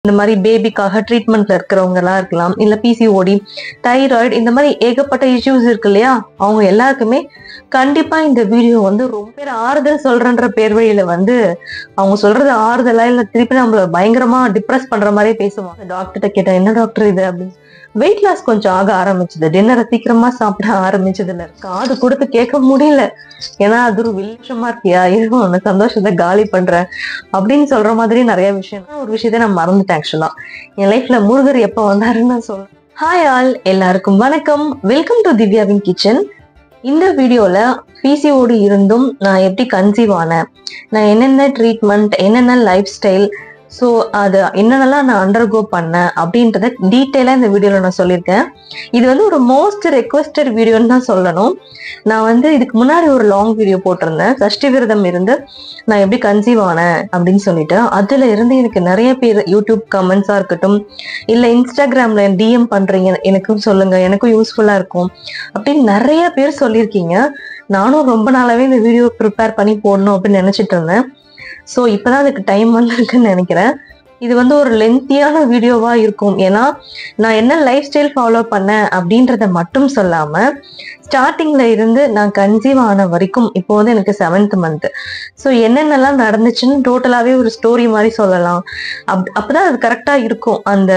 இந்த மாதிரி பேபிக்காக ட்ரீட்மெண்ட்ல இருக்கிறவங்க எல்லாம் இருக்கலாம் இல்ல பிசிஓடி தைராய்டு இந்த மாதிரி ஏகப்பட்ட இஷ்யூஸ் இருக்கு இல்லையா அவங்க எல்லாருக்குமே கண்டிப்பா இந்த வீடியோ வந்து ரொம்ப பேர் ஆறுதல் சொல்றன்ற பேர் வழியில வந்து அவங்க சொல்றது ஆறுதலா இல்ல திருப்பி நம்மள பயங்கரமா டிப்ரெஸ் பண்ற மாதிரி பேசுவாங்க டாக்டர்கிட்ட கேட்டேன் என்ன டாக்டர் இது அப்படின்னு வெயிட் லாஸ் கொஞ்சம் ஆக ஆரம்பிச்சது டின்னரை சீக்கிரமா சாப்பிட ஆரம்பிச்சதுல காது கொடுத்து கேட்க முடியல ஏன்னா அது ஒரு வில்லஷமா இருக்கியா இருக்கும் உன்னை சந்தோஷத்தை காலி பண்றேன் அப்படின்னு சொல்ற மாதிரி நிறைய விஷயம் ஒரு விஷயத்த நான் மறந்துட்டேன் ஆக்சுவலா என் லைஃப்ல முருகர் எப்ப வந்தாருன்னு நான் சொல்றேன் ஹாய் ஆல் எல்லாருக்கும் வணக்கம் வெல்கம் டு திவ்யாவின் கிச்சன் இந்த வீடியோல பிசிஓடி இருந்தும் நான் எப்படி கன்சீவ் ஆனேன் நான் என்னென்ன ட்ரீட்மெண்ட் என்னென்ன லைஃப் ஸ்டைல் ஸோ அது என்னென்னலாம் நான் அண்டர்கோ பண்ணேன் அப்படின்றத டீட்டெயிலாக இந்த வீடியோவில் நான் சொல்லியிருக்கேன் இது வந்து ஒரு மோஸ்ட் ரெக்வஸ்டட் வீடியோன்னு தான் சொல்லணும் நான் வந்து இதுக்கு முன்னாடி ஒரு லாங் வீடியோ போட்டிருந்தேன் சஷ்டி விரதம் இருந்து நான் எப்படி கன்சீவ் ஆனேன் அப்படின்னு சொல்லிட்டு அதுல இருந்து எனக்கு நிறைய பேர் யூடியூப் கமெண்ட்ஸா இருக்கட்டும் இல்ல இன்ஸ்டாகிராம்ல டிஎம் பண்றீங்க எனக்கும் சொல்லுங்க எனக்கும் யூஸ்ஃபுல்லா இருக்கும் அப்படின்னு நிறைய பேர் சொல்லியிருக்கீங்க நானும் ரொம்ப நாளாவே இந்த வீடியோ ப்ரிப்பேர் பண்ணி போடணும் அப்படின்னு நினைச்சிட்டு இருந்தேன் ஸோ இப்பதான் அதுக்கு டைம் வந்திருக்குன்னு நினைக்கிறேன் இது வந்து ஒரு லென்த்தியான வீடியோவா இருக்கும் ஏன்னா நான் என்ன லைஃப் ஸ்டைல் ஃபாலோ பண்ணேன் அப்படின்றத மட்டும் சொல்லாம ஸ்டார்டிங்ல இருந்து நான் கன்சீவ் ஆன வரைக்கும் இப்போ வந்து எனக்கு செவன்த் மந்த் ஸோ என்னென்னலாம் நடந்துச்சுன்னு டோட்டலாவே ஒரு ஸ்டோரி மாதிரி சொல்லலாம் அப் அப்பதான் அது கரெக்டா இருக்கும் அந்த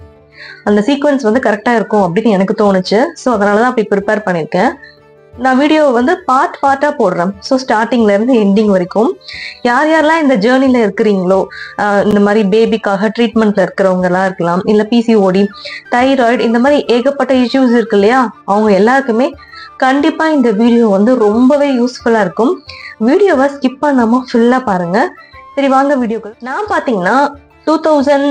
அந்த சீக்வன்ஸ் வந்து கரெக்டா இருக்கும் அப்படின்னு எனக்கு தோணுச்சு ஸோ அதனாலதான் அப்படி ப்ரிப்பேர் பண்ணியிருக்கேன் நான் வீடியோ வந்து பார்ட் பார்ட்டா போடுறேன் ஸோ ஸ்டார்டிங்ல இருந்து எண்டிங் வரைக்கும் யார் யாரெல்லாம் இந்த ஜேர்னில இருக்கிறீங்களோ ஆஹ் இந்த மாதிரி பேபிக்காக ட்ரீட்மெண்ட்ல இருக்கிறவங்க எல்லாம் இருக்கலாம் இல்ல பிசிஓடி தைராய்டு இந்த மாதிரி ஏகப்பட்ட இஷ்யூஸ் இருக்கு இல்லையா அவங்க எல்லாருக்குமே கண்டிப்பா இந்த வீடியோ வந்து ரொம்பவே யூஸ்ஃபுல்லா இருக்கும் வீடியோவை ஸ்கிப் பண்ணாம ஃபுல்லா பாருங்க சரி வாங்க வீடியோக்கு நான் பாத்தீங்கன்னா டூ தௌசண்ட்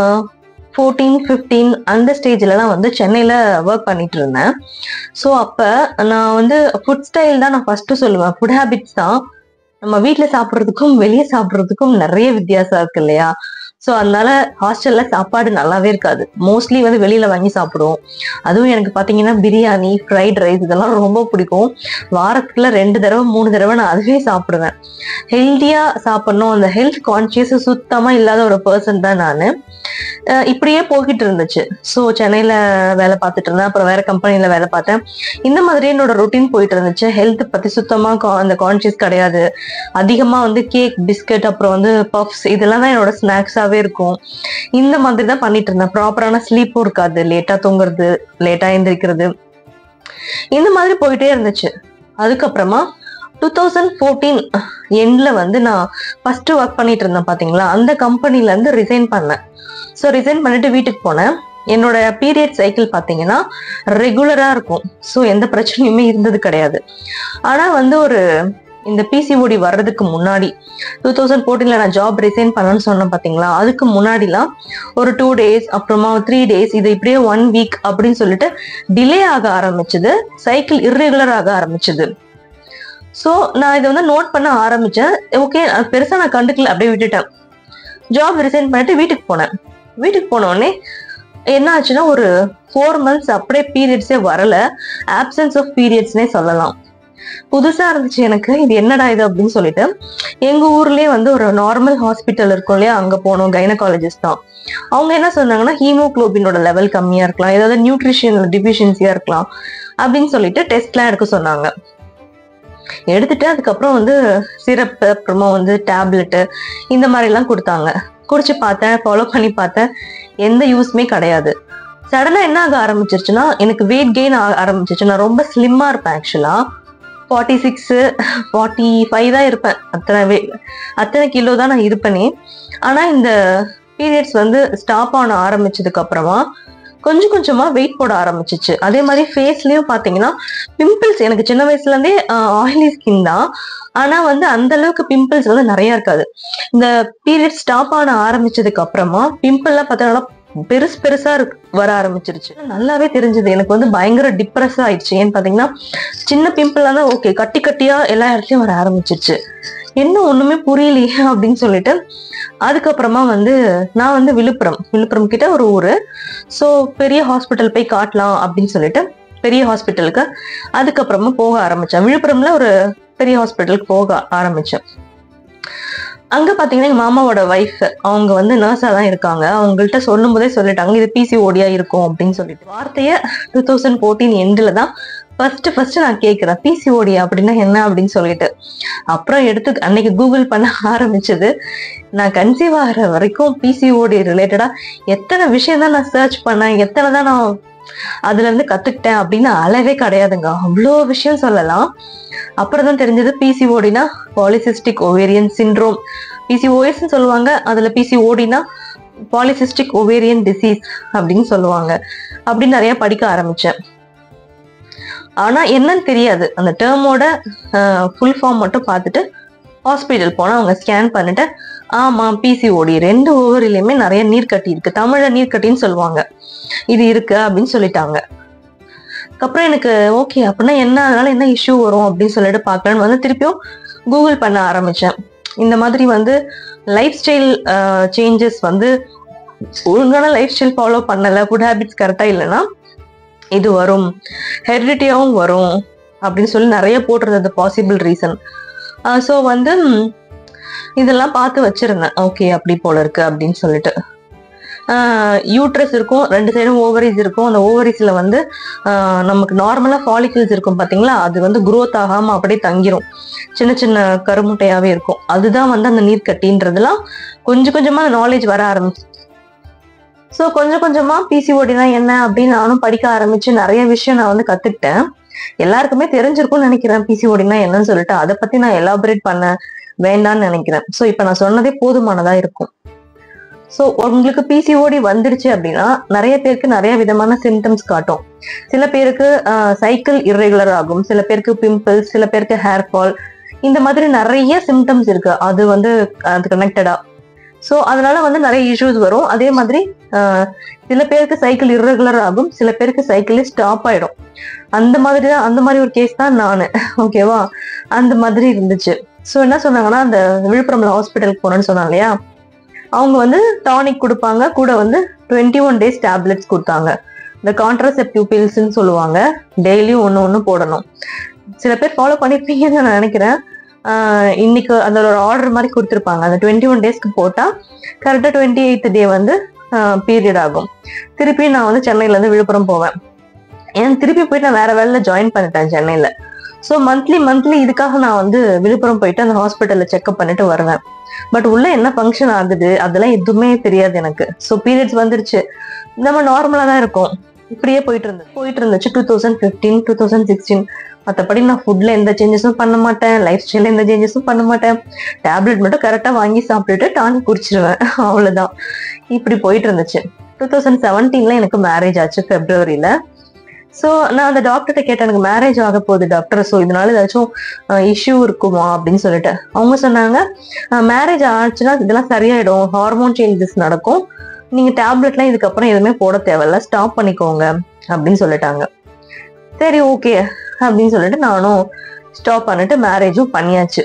ஃபோர்டீன் ஃபிஃப்டீன் அந்த ஸ்டேஜ்லலாம் வந்து சென்னையில் ஒர்க் பண்ணிட்டு இருந்தேன் ஸோ அப்போ நான் வந்து ஃபுட் ஸ்டைல் தான் நான் ஃபஸ்ட்டு சொல்லுவேன் ஃபுட் ஹேபிட்ஸ் தான் நம்ம வீட்டில் சாப்பிட்றதுக்கும் வெளியே சாப்பிட்றதுக்கும் நிறைய வித்தியாசம் இருக்கு இல்லையா ஸோ அதனால ஹாஸ்டல்ல சாப்பாடு நல்லாவே இருக்காது மோஸ்ட்லி வந்து வெளியில வாங்கி சாப்பிடுவோம் அதுவும் எனக்கு பார்த்தீங்கன்னா பிரியாணி ஃப்ரைட் ரைஸ் இதெல்லாம் ரொம்ப பிடிக்கும் வாரத்துல ரெண்டு தடவை மூணு தடவை நான் அதுவே சாப்பிடுவேன் ஹெல்த்தியா சாப்பிடணும் அந்த ஹெல்த் கான்சியஸ் சுத்தமா இல்லாத ஒரு பர்சன் தான் நான் இப்படியே போய்கிட்டு இருந்துச்சு ஸோ சென்னையில வேலை பார்த்துட்டு இருந்தேன் அப்புறம் வேற கம்பெனில வேலை பார்த்தேன் இந்த மாதிரி என்னோட ரொட்டீன் போயிட்டு இருந்துச்சு ஹெல்த் பத்தி சுத்தமா கா- அந்த கான்சியஸ் கிடையாது அதிகமா வந்து கேக் பிஸ்கட் அப்புறம் வந்து பஃப்ஸ் இதெல்லாம் தான் என்னோட ஸ்நாக்ஸாவே இருக்கும் இந்த மாதிரி தான் பண்ணிட்டு இருந்தேன் ப்ராப்பரான ஸ்லீப்பும் இருக்காது லேட்டா தூங்குறது லேட்டா எந்திரிக்கிறது இந்த மாதிரி போயிட்டே இருந்துச்சு அதுக்கப்புறமா டூ தௌசண்ட் ஃபோர்டீன் எண்ட்ல வந்து நான் ஃபர்ஸ்ட் ஒர்க் பண்ணிட்டு இருந்தேன் பாத்தீங்களா அந்த கம்பெனில இருந்து ரிசைன் பண்ணேன் ஸோ ரிசைன் பண்ணிட்டு வீட்டுக்கு போனேன் என்னோட பீரியட் சைக்கிள் பார்த்தீங்கன்னா ரெகுலரா இருக்கும் ஸோ எந்த பிரச்சனையுமே இருந்தது கிடையாது ஆனா வந்து ஒரு இந்த பிசிஓடி வர்றதுக்கு முன்னாடி டூ தௌசண்ட் ஃபோர்டீன்ல நான் ஜாப் ரிசைன் பண்ணணும்னு சொன்னேன் பாத்தீங்களா அதுக்கு முன்னாடிலாம் ஒரு டூ டேஸ் அப்புறமா த்ரீ டேஸ் இது இப்படியே ஒன் வீக் அப்படின்னு சொல்லிட்டு டிலே ஆக ஆரம்பிச்சது சைக்கிள் இர்ரெகுலர் ஆக ஆரம்பிச்சது ஸோ நான் இதை வந்து நோட் பண்ண ஆரம்பிச்சேன் ஓகே பெருசா நான் கண்டுக்கல அப்படியே விட்டுட்டேன் ஜாப் ரிசைன் பண்ணிட்டு வீட்டுக்கு போனேன் வீட்டுக்கு போன உடனே என்ன ஆச்சுன்னா ஒரு ஃபோர் மந்த்ஸ் அப்படியே பீரியட்ஸே வரல ஆப்சன்ஸ் ஆஃப் பீரியட்ஸ்னே சொல்லலாம் புதுசா இருந்துச்சு எனக்கு இது என்னடா இது அப்படின்னு சொல்லிட்டு எங்க ஊர்லயே வந்து ஒரு நார்மல் ஹாஸ்பிட்டல் இருக்கும் இல்லையா அங்க போனோம் கைனகாலஜிஸ்ட் தான் அவங்க என்ன சொன்னாங்கன்னா ஹீமோகுளோபினோட லெவல் கம்மியா இருக்கலாம் ஏதாவது நியூட்ரிஷன் டிஃபிஷியன்சியா இருக்கலாம் அப்படின்னு சொல்லிட்டு டெஸ்ட்லாம் எடுக்க சொன்னாங்க எடுத்துட்டு அதுக்கப்புறம் வந்து சிரப்பு அப்புறமா வந்து டேப்லெட்டு இந்த மாதிரி எல்லாம் கொடுத்தாங்க குடிச்சு பார்த்தேன் ஃபாலோ பண்ணி பார்த்தேன் எந்த யூஸ்மே கிடையாது சடனா என்ன ஆக ஆரம்பிச்சிருச்சுன்னா எனக்கு வெயிட் கெயின் ஆக ஆரம்பிச்சிருச்சு நான் ரொம்ப ஸ்லிம்மா இருப்பேன் ஆக்சுவலா ஃபார்ட்டி சிக்ஸு ஃபார்ட்டி ஃபைவ் தான் இருப்பேன் அத்தனை வே அத்தனை கிலோ தான் நான் இருப்பேனே ஆனா இந்த பீரியட்ஸ் வந்து ஸ்டாப் ஆன ஆரம்பிச்சதுக்கு அப்புறமா கொஞ்சம் கொஞ்சமா வெயிட் போட ஆரம்பிச்சிச்சு அதே மாதிரி ஃபேஸ்லயும் பாத்தீங்கன்னா பிம்பிள்ஸ் எனக்கு சின்ன வயசுல இருந்தே ஆயிலி ஸ்கின் தான் ஆனா வந்து அந்த அளவுக்கு பிம்பிள்ஸ் வந்து நிறைய இருக்காது இந்த பீரியட் ஸ்டாப் ஆன ஆரம்பிச்சதுக்கு அப்புறமா பிம்பிள்லாம் பார்த்தோம்னா பெருசு பெருசா இருக்கு வர ஆரம்பிச்சிருச்சு நல்லாவே தெரிஞ்சது எனக்கு வந்து பயங்கர டிப்ரெஸ் ஆயிடுச்சு ஏன்னு பாத்தீங்கன்னா சின்ன பிம்பிள் தான் ஓகே கட்டி கட்டியா எல்லா இடத்துலயும் வர ஆரம்பிச்சிருச்சு என்ன ஒண்ணுமே புரியலையே அப்படின்னு சொல்லிட்டு அதுக்கப்புறமா வந்து நான் வந்து விழுப்புரம் விழுப்புரம் கிட்ட ஒரு ஊரு ஸோ பெரிய ஹாஸ்பிட்டல் போய் காட்டலாம் அப்படின்னு சொல்லிட்டு பெரிய ஹாஸ்பிட்டலுக்கு அதுக்கப்புறமா போக ஆரம்பிச்சேன் விழுப்புரம்ல ஒரு பெரிய ஹாஸ்பிட்டலுக்கு போக ஆரம்பிச்சேன் அங்க பாத்தீங்கன்னா எங்க மாமாவோட ஒய்ஃப் அவங்க வந்து நர்ஸா தான் இருக்காங்க அவங்கள்ட்ட சொல்லும் போதே சொல்லிட்டாங்க இது பிசிஓடியா இருக்கும் அப்படின்னு சொல்லிட்டு வார்த்தைய டூ தௌசண்ட் ஃபோர்டீன் எண்டில் தான் ஃபர்ஸ்ட் ஃபர்ஸ்ட் நான் கேட்கிறேன் பிசிஓடி அப்படின்னா என்ன அப்படின்னு சொல்லிட்டு அப்புறம் எடுத்து அன்னைக்கு கூகுள் பண்ண ஆரம்பிச்சது நான் கன்சீவ் ஆகிற வரைக்கும் பிசிஓடி ரிலேட்டடா எத்தனை விஷயம் தான் நான் சர்ச் பண்ணேன் எத்தனை தான் நான் அதுல இருந்து கத்துக்கிட்டேன் அப்படின்னு அளவே கிடையாதுங்க அவ்வளோ விஷயம் சொல்லலாம் அப்புறம் தான் தெரிஞ்சது பிசிஓடினா பாலிசிஸ்டிக் ஓவேரியன் சிண்ட்ரோம் பிசிஓஎஸ்ன்னு சொல்லுவாங்க அதுல பிசிஓடினா பாலிசிஸ்டிக் ஓவேரியன் டிசீஸ் அப்படின்னு சொல்லுவாங்க அப்படின்னு நிறைய படிக்க ஆரம்பிச்சேன் ஆனா என்னன்னு தெரியாது அந்த டேர்மோட ஃபுல் ஃபார்ம் மட்டும் பார்த்துட்டு ஹாஸ்பிட்டல் போனா அவங்க ஸ்கேன் பண்ணிட்டு ஆமா பிசிஓடி ரெண்டு ஓவரிலையுமே நிறைய நீர் கட்டி இருக்கு தமிழ்ல நீர் கட்டின்னு சொல்லுவாங்க இது இருக்கு அப்படின்னு சொல்லிட்டாங்க அப்புறம் எனக்கு ஓகே அப்படின்னா என்ன அதனால என்ன இஷ்யூ வரும் அப்படின்னு சொல்லிட்டு பார்க்கலான்னு வந்து திருப்பியும் கூகுள் பண்ண ஆரம்பிச்சேன் இந்த மாதிரி வந்து லைஃப் ஸ்டைல் சேஞ்சஸ் வந்து ஒழுங்கான லைஃப் ஸ்டைல் ஃபாலோ பண்ணல ஃபுட் ஹேபிட்ஸ் கரெக்டாக இல்லைன்னா இது வரும் ஹெரிடிட்டியாவும் வரும் அப்படின்னு சொல்லி நிறைய போட்டிருந்தது பாசிபிள் ரீசன் ஸோ வந்து ம், இதெல்லாம் பார்த்து வச்சிருந்தேன் ஓகே அப்படி போல இருக்கு அப்படின்னு சொல்லிட்டு யூட்ரஸ் இருக்கும் ரெண்டு சைடும் ஓவரிஸ் இருக்கும் அந்த ஓவரிஸ்ல வந்து ஆஹ் நமக்கு நார்மலா ஃபாலிகல்ஸ் இருக்கும் பாத்தீங்களா அது வந்து growth ஆகாம அப்படியே தங்கிரும் சின்ன சின்ன கருமுட்டையாவே இருக்கும் அதுதான் வந்து அந்த நீர் கட்டின்றதுலாம் கொஞ்சம் கொஞ்சமா நாலேஜ் வர ஆரம்பிச்சு ஸோ கொஞ்சம் கொஞ்சமா பிசிஓடினா என்ன அப்படின்னு நானும் படிக்க ஆரம்பிச்சு நிறைய விஷயம் நான் வந்து கத்துக்கிட்டேன் எல்லாருக்குமே தெரிஞ்சிருக்கும்னு நினைக்கிறேன் பிசிஓடினா என்னன்னு சொல்லிட்டு அதை பத்தி நான் எலாபரேட் பண்ண வேண்டாம்னு நினைக்கிறேன் ஸோ இப்போ நான் சொன்னதே போதுமானதா இருக்கும் ஸோ உங்களுக்கு பிசிஓடி வந்துருச்சு அப்படின்னா நிறைய பேருக்கு நிறைய விதமான சிம்டம்ஸ் காட்டும் சில பேருக்கு சைக்கிள் இர்ரெகுலர் ஆகும் சில பேருக்கு பிம்பிள்ஸ் சில பேருக்கு ஹேர் ஃபால் இந்த மாதிரி நிறைய சிம்டம்ஸ் இருக்கு அது வந்து அது கனெக்டடா ஸோ அதனால வந்து நிறைய இஷ்யூஸ் வரும் அதே மாதிரி ஆஹ், சில பேருக்கு சைக்கிள் இர்ரெகுலர் ஆகும் சில பேருக்கு சைக்கிளே ஸ்டாப் ஆயிடும் அந்த மாதிரி தான் அந்த மாதிரி ஒரு கேஸ் தான் நான் ஓகேவா அந்த மாதிரி இருந்துச்சு ஸோ என்ன சொன்னாங்கன்னா அந்த விழுப்புரம்ல ஹாஸ்பிட்டலுக்கு போனேன்னு சொன்னாங்க இல்லையா அவங்க வந்து டானிக் கொடுப்பாங்க கூட வந்து டுவெண்ட்டி ஒன் டேஸ் டேப்லெட்ஸ் கொடுத்தாங்க இந்த கான்ட்ராசெப்டிவ் பில்ஸ்ன்னு சொல்லுவாங்க டெய்லியும் ஒன்று ஒன்று போடணும் சில பேர் ஃபாலோ பண்ணிருப்பீங்கன்னு நான் நினைக்கிறேன் ஆஹ் இன்னைக்கு அந்த ஒரு ஆர்டர் மாதிரி கொடுத்துருப்பாங்க அந்த டுவெண்ட்டி ஒன் டேஸ்க்கு போட்டால் கரெக்டாக டுவெண்ட்டி எயித் டே வந்து பீரியட் ஆகும் திருப்பி நான் வந்து சென்னையிலேருந்து விழுப்புரம் போவேன் ஏன் திருப்பி போயிட்டு நான் வேற வேலையில் ஜாயின் பண்ணிட்டேன் சென்னையில் ஸோ மந்த்லி மந்த்லி இதுக்காக நான் வந்து விழுப்புரம் போயிட்டு அந்த ஹாஸ்பிட்டலில் செக்அப் பண்ணிட்டு வருவேன் பட் உள்ள என்ன ஃபங்க்ஷன் ஆகுது அதெல்லாம் எதுவுமே தெரியாது எனக்கு ஸோ பீரியட்ஸ் வந்துருச்சு நம்ம நார்மலாக தான் இருக்கும் இப்படியே போயிட்டு இருந்தது போயிட்டு இருந்துச்சு two thousand fifteen two thousand sixteen மற்றபடி நான் ஃபுட்ல எந்த சேஞ்சஸும் பண்ண மாட்டேன் லைஃப் ஸ்டைல எந்த சேஞ்சஸும் பண்ண மாட்டேன் டேப்லெட் மட்டும் கரெக்டாக வாங்கி சாப்பிட்டுட்டு டானிக் குடிச்சிருவேன் அவ்வளோதான் இப்படி போயிட்டு இருந்துச்சு டூ தௌசண்ட் செவன்டீன்ல எனக்கு மேரேஜ் ஆச்சு பிப்ரவரியில ஸோ நான் அந்த டாக்டர்கிட்ட கேட்டேன் எனக்கு மேரேஜ் ஆக போகுது டாக்டர் ஸோ இதனால ஏதாச்சும் இஷ்யூ இருக்குமா அப்படின்னு சொல்லிட்டு அவங்க சொன்னாங்க மேரேஜ் ஆச்சுன்னா இதெல்லாம் சரியாயிடும் ஹார்மோன் சேஞ்சஸ் நடக்கும் நீங்க டேப்லெட்லாம் இதுக்கப்புறம் எதுவுமே போட தேவையில்ல ஸ்டாப் பண்ணிக்கோங்க அப்படின்னு சொல்லிட்டாங்க சரி ஓகே அப்படின்னு சொல்லிட்டு நானும் ஸ்டாப் பண்ணிட்டு மேரேஜும் பண்ணியாச்சு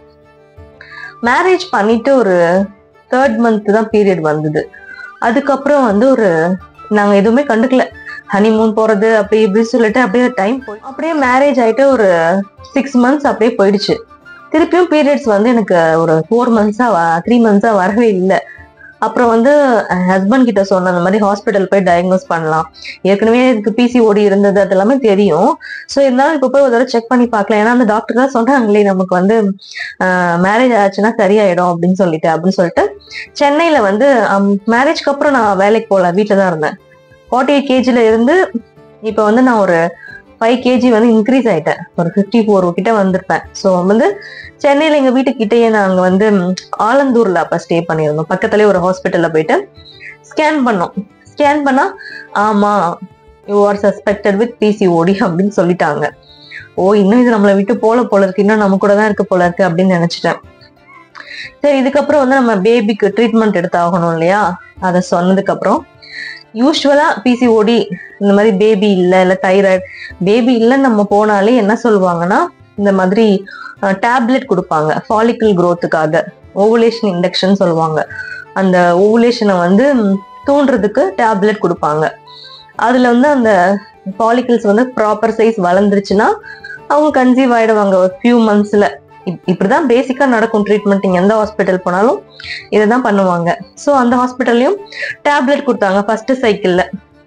மேரேஜ் பண்ணிட்டு ஒரு தேர்ட் மந்த் தான் பீரியட் வந்தது அதுக்கப்புறம் வந்து ஒரு நாங்க எதுவுமே கண்டுக்கல ஹனிமூன் போறது அப்படி இப்படின்னு சொல்லிட்டு அப்படியே டைம் போய் அப்படியே மேரேஜ் ஆயிட்டு ஒரு சிக்ஸ் மந்த்ஸ் அப்படியே போயிடுச்சு திருப்பியும் பீரியட்ஸ் வந்து எனக்கு ஒரு ஃபோர் மந்த்ஸா த்ரீ மந்த்ஸா வரவே இல்லை அப்புறம் வந்து ஹஸ்பண்ட் கிட்ட சொன்ன அந்த மாதிரி ஹாஸ்பிட்டல் போய் டயக்னோஸ் பண்ணலாம் ஏற்கனவே இதுக்கு பிசிஓடி இருந்தது அது எல்லாமே தெரியும் ஸோ இருந்தாலும் இப்போ போய் ஒரு தடவை செக் பண்ணி பார்க்கலாம் ஏன்னா அந்த டாக்டர் தான் சொன்னாங்களே நமக்கு வந்து மேரேஜ் ஆச்சுன்னா சரியாயிடும் அப்படின்னு சொல்லிட்டு அப்படின்னு சொல்லிட்டு சென்னையில வந்து மேரேஜ்க்கு அப்புறம் நான் வேலைக்கு போகல வீட்டில் தான் இருந்தேன் ஃபார்ட்டி எயிட் கேஜில இருந்து இப்போ வந்து நான் ஒரு ஃபைவ் கேஜி வந்து இன்க்ரீஸ் ஆயிட்டேன் ஒரு ஃபிஃப்டி ஃபோர் கிட்ட வந்திருப்பேன் ஸோ வந்து சென்னையில் எங்கள் வீட்டுக்கிட்டேயே நாங்கள் வந்து ம், ஆலந்தூர்ல அப்போ ஸ்டே பண்ணியிருந்தோம் பக்கத்துலேயே ஒரு ஹாஸ்பிட்டலில் போயிட்டு ஸ்கேன் பண்ணோம் ஸ்கேன் பண்ணா ஆமா you are suspected with PCOD அப்படின்னு சொல்லிட்டாங்க ஓ இன்னும் இது நம்மளை விட்டு போல போல இருக்கு இன்னும் நம்ம கூட தான் இருக்கு போல இருக்கு அப்படின்னு நினைச்சிட்டேன் சரி இதுக்கப்புறம் வந்து நம்ம பேபிக்கு ட்ரீட்மெண்ட் எடுத்தாகணும் இல்லையா அதை சொன்னதுக்கு அப்புறம் யூஸ்வலா பிசிஓடி இந்த மாதிரி பேபி இல்ல இல்ல தைராய்டு பேபி இல்லைன்னு நம்ம போனாலே என்ன சொல்லுவாங்கன்னா இந்த மாதிரி டேப்லெட் கொடுப்பாங்க ஃபாலிக்கல் growthக்காக ஓவுலேஷன் இண்டக்ஷன் சொல்லுவாங்க அந்த ஓவுலேஷனை வந்து ம், தூண்டுறதுக்கு டேப்லெட் கொடுப்பாங்க அதுல வந்து அந்த ஃபாலிகல்ஸ் வந்து ப்ராப்பர் சைஸ் வளர்ந்துருச்சுன்னா அவங்க கன்சீவ் ஆயிடுவாங்க ஒரு ஃபியூ மந்த்ஸ்ல இப்- இப்படிதான் பேசிக்கா நடக்கும் ட்ரீட்மெண்ட் நீங்க எந்த ஹாஸ்பிட்டல் போனாலும் இதை தான் பண்ணுவாங்க ஸோ அந்த ஹாஸ்பிட்டல்லையும் டேப்லெட் கொடுத்தாங்க ஃபர்ஸ்ட் சைக்கிள்ல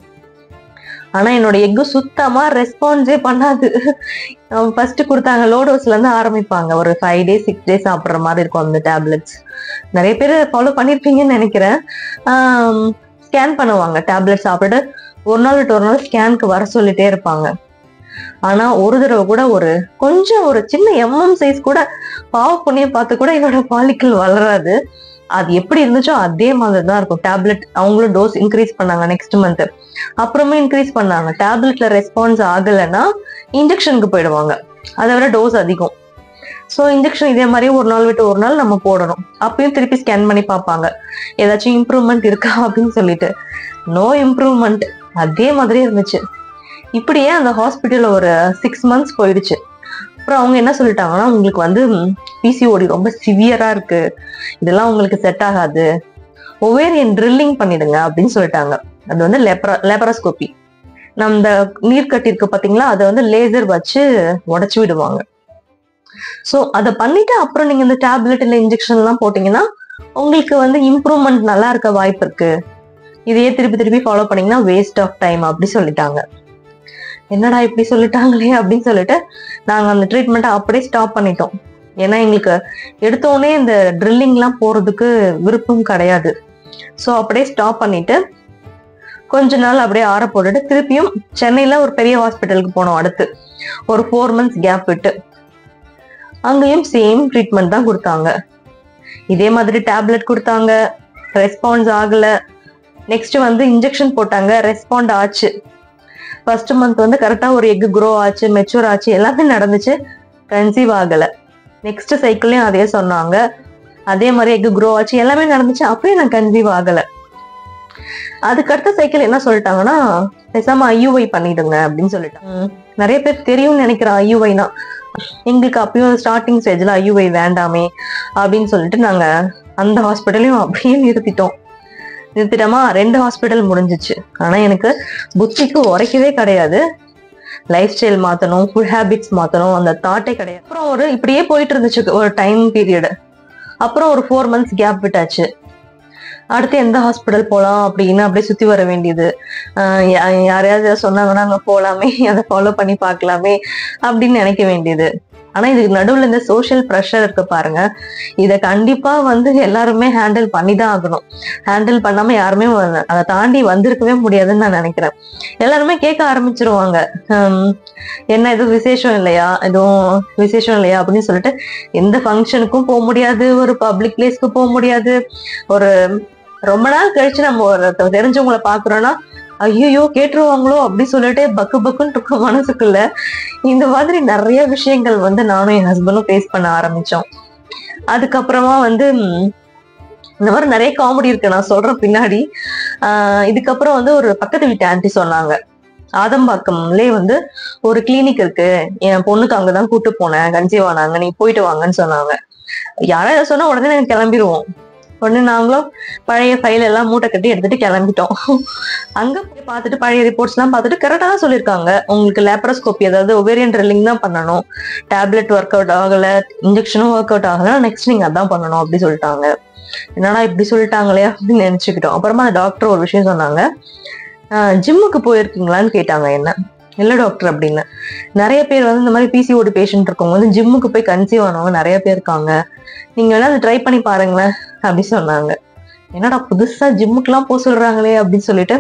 ஆனா என்னோட எக்கு சுத்தமா ரெஸ்பான்ஸே பண்ணாது ஃபர்ஸ்ட் கொடுத்தாங்க லோ டோஸ்ல இருந்து ஆரம்பிப்பாங்க ஒரு ஃபைவ் டேஸ் சிக்ஸ் டேஸ் சாப்பிட்ற மாதிரி இருக்கும் அந்த டேப்லெட்ஸ் நிறைய பேர் ஃபாலோ பண்ணிருப்பீங்கன்னு நினைக்கிறேன் ஸ்கேன் பண்ணுவாங்க டேப்லெட் சாப்பிட்டு ஒரு நாள் விட்டு ஒரு நாள் ஸ்கேனுக்கு வர சொல்லிட்டே இருப்பாங்க ஆனா ஒரு தடவை கூட ஒரு கொஞ்சம் ஒரு சின்ன எம்எம் சைஸ் கூட பாவ புண்ணியம் பார்த்து கூட என்னோட பாலிக்கல் வளராது அது எப்படி இருந்துச்சோ அதே மாதிரி தான் இருக்கும் டேப்லெட் அவங்களும் டோஸ் இன்க்ரீஸ் பண்ணாங்க நெக்ஸ்ட் மந்த் அப்புறமே இன்க்ரீஸ் பண்ணாங்க டேப்லெட்ல ரெஸ்பான்ஸ் ஆகலைன்னா இன்ஜெக்ஷனுக்கு போயிடுவாங்க அதை விட டோஸ் அதிகம் ஸோ இன்ஜெக்ஷன் இதே மாதிரி ஒரு நாள் விட்டு ஒரு நாள் நம்ம போடணும் அப்பயும் திருப்பி ஸ்கேன் பண்ணி பார்ப்பாங்க ஏதாச்சும் இம்ப்ரூவ்மெண்ட் இருக்கா அப்படின்னு சொல்லிட்டு நோ இம்ப்ரூவ்மெண்ட் அதே மாதிரி இருந்துச்சு இப்படியே அந்த ஹாஸ்பிட்டல்ல ஒரு சிக்ஸ் மந்த்ஸ் போயிடுச்சு அப்புறம் அவங்க என்ன சொல்லிட்டாங்கன்னா உங்களுக்கு வந்து பிசிஓடி ரொம்ப சிவியரா இருக்கு இதெல்லாம் உங்களுக்கு செட் ஆகாது ஒவேரியன் ட்ரில்லிங் பண்ணிடுங்க அப்படின்னு சொல்லிட்டாங்க அது வந்து லெப்ரா லெப்ராஸ்கோபி நம்ம இந்த நீர்க்கட்டி இருக்கு பாத்தீங்களா அதை வந்து லேசர் வச்சு உடைச்சு விடுவாங்க ஸோ அதை பண்ணிட்டு அப்புறம் நீங்க இந்த டேப்லெட் இல்லை இன்ஜெக்ஷன் எல்லாம் போட்டீங்கன்னா உங்களுக்கு வந்து இம்ப்ரூவ்மெண்ட் நல்லா இருக்க வாய்ப்பு இருக்கு இதையே திருப்பி திருப்பி ஃபாலோ பண்ணீங்கன்னா வேஸ்ட் ஆஃப் டைம் அப்படி சொல்லிட்டாங்க என்னடா இப்படி சொல்லிட்டாங்களே அப்படின்னு சொல்லிட்டு நாங்க அந்த ட்ரீட்மெண்ட்டை அப்படியே ஸ்டாப் பண்ணிட்டோம் ஏன்னா எங்களுக்கு எடுத்த உடனே இந்த ட்ரில்லிங்லாம் போறதுக்கு விருப்பம் கிடையாது ஸோ அப்படியே ஸ்டாப் பண்ணிட்டு கொஞ்ச நாள் அப்படியே ஆற போட்டுட்டு திருப்பியும் சென்னையில ஒரு பெரிய ஹாஸ்பிட்டலுக்கு போனோம் அடுத்து ஒரு ஃபோர் மந்த்ஸ் கேப் விட்டு அங்கேயும் சேம் ட்ரீட்மெண்ட் தான் கொடுத்தாங்க இதே மாதிரி டேப்லெட் கொடுத்தாங்க ரெஸ்பான்ஸ் ஆகல நெக்ஸ்ட் வந்து இன்ஜெக்ஷன் போட்டாங்க ரெஸ்பாண்ட் ஆச்சு ஃபர்ஸ்ட் மந்த் வந்து கரெக்டா ஒரு எக் க்ரோ ஆச்சு மெச்சூர் ஆச்சு எல்லாமே நடந்துச்சு கன்சீவ் ஆகல நெக்ஸ்ட் சைக்கிளையும் அதே சொன்னாங்க அதே மாதிரி எக் க்ரோ ஆச்சு எல்லாமே நடந்துச்சு அப்பயும் நான் கன்சீவ் ஆகல அதுக்கு அடுத்த சைக்கிள் என்ன சொல்லிட்டாங்கன்னா பேசாம ஐயூஐ பண்ணிடுங்க அப்படின்னு சொல்லிட்டாங்க உம், நிறைய பேர் தெரியும்னு நினைக்கிறேன் ஐயூஐனா எங்களுக்கு அப்பயும் ஸ்டார்டிங் ஸ்டேஜ்ல ஐயூஐ வேண்டாமே அப்படின்னு சொல்லிட்டு நாங்க அந்த ஹாஸ்பிட்டலையும் அப்படியே நிறுத்திட்டோம் நிறுத்திட்டோமா ரெண்டு ஹாஸ்பிட்டல் முடிஞ்சிச்சு ஆனா எனக்கு புத்திக்கு உரைக்கவே கிடையாது லைஃப் ஸ்டைல் மாத்தணும் ஃபுட் ஹேபிட்ஸ் மாத்தணும் அந்த தாட்டே கிடையாது அப்புறம் ஒரு இப்படியே போயிட்டு இருந்துச்சு ஒரு டைம் பீரியட் அப்புறம் ஒரு ஃபோர் மந்த்ஸ் கேப் விட்டாச்சு அடுத்து எந்த ஹாஸ்பிட்டல் போகலாம் அப்படின்னு அப்படியே சுத்தி வர வேண்டியது ஆஹ் யா- யாரையாவது சொன்னாங்கன்னா அங்க போலாமே அதை ஃபாலோ பண்ணி பார்க்கலாமே அப்படின்னு நினைக்க வேண்டியது ஆனா இதுக்கு நடுவுல இந்த சோஷியல் ப்ரெஷர் இருக்கு பாருங்க இத கண்டிப்பா வந்து எல்லாருமே ஹேண்டில் பண்ணி தான் ஆகணும் ஹேண்டில் பண்ணாம யாருமே வ- அதை தாண்டி வந்திருக்கவே முடியாதுன்னு நான் நினைக்கிறேன் எல்லாருமே கேட்க ஆரம்பிச்சிருவாங்க ஹம், என்ன எதுவும் விசேஷம் இல்லையா எதுவும் விசேஷம் இல்லையா அப்படின்னு சொல்லிட்டு எந்த ஃபங்க்ஷனுக்கும் போக முடியாது ஒரு பப்ளிக் பிளேஸ்க்கு போக முடியாது ஒரு ரொம்ப நாள் கழிச்சு நம்ம ஒரு தெரிஞ்சவங்கள பாக்குறோம்னா ஐயோ கேட்டுருவாங்களோ அப்படி சொல்லிட்டு பக்கு பக்குன்னு இருக்கும் மனசுக்குள்ள இந்த மாதிரி நிறைய விஷயங்கள் வந்து நானும் என் ஹஸ்பண்டும் ஃபேஸ் பண்ண ஆரம்பிச்சோம் அதுக்கப்புறமா வந்து ம், இந்த மாதிரி நிறைய காமெடி இருக்கு நான் சொல்றேன் பின்னாடி ஆஹ் இதுக்கப்புறம் வந்து ஒரு பக்கத்து வீட்டு ஆன்ட்டி சொன்னாங்க ஆதம்பாக்கம்லே வந்து ஒரு கிளினிக் இருக்கு என் பொண்ணுக்கு அங்கதான் கூட்டு போனேன் கன்சீவ் ஆனாங்க நீ போயிட்டு வாங்கன்னு சொன்னாங்க யாராவது சொன்னா உடனே நாங்க கிளம்பிடுவோம் உடனே நாங்களும் பழைய ஃபைல் எல்லாம் மூட்டை கட்டி எடுத்துட்டு கிளம்பிட்டோம் அங்க போய் பார்த்துட்டு பழைய ரிப்போர்ட்ஸ் எல்லாம் பார்த்துட்டு கரெக்டா தான் சொல்லியிருக்காங்க உங்களுக்கு லேப்ரோஸ்கோபி அதாவது ஒவேரியன் ட்ரில்லிங் தான் பண்ணணும் டேப்லெட் ஒர்க் அவுட் ஆகல இன்ஜெக்ஷனும் ஒர்க் அவுட் ஆகல நெக்ஸ்ட் நீங்க அதான் பண்ணணும் அப்படி சொல்லிட்டாங்க என்னடா இப்படி சொல்லிட்டாங்களே அப்படின்னு நினைச்சுக்கிட்டோம் அப்புறமா அந்த டாக்டர் ஒரு விஷயம் சொன்னாங்க ஜிம்முக்கு போயிருக்கீங்களான்னு கேட்டாங்க என்ன இல்ல டாக்டர் அப்படின்னு நிறைய பேர் வந்து இந்த மாதிரி பிசிஓடி பேஷண்ட் இருக்கவங்க வந்து ஜிம்முக்கு போய் கன்சீவ் ஆனவங்க நிறைய பேர் இருக்காங்க நீங்க வேணா அதை ட்ரை பண்ணி பாருங்களேன் அப்படி சொன்னாங்க என்னடா புதுசா ஜிம்முக்குலாம் போக சொல்றாங்களே அப்படின்னு சொல்லிட்டு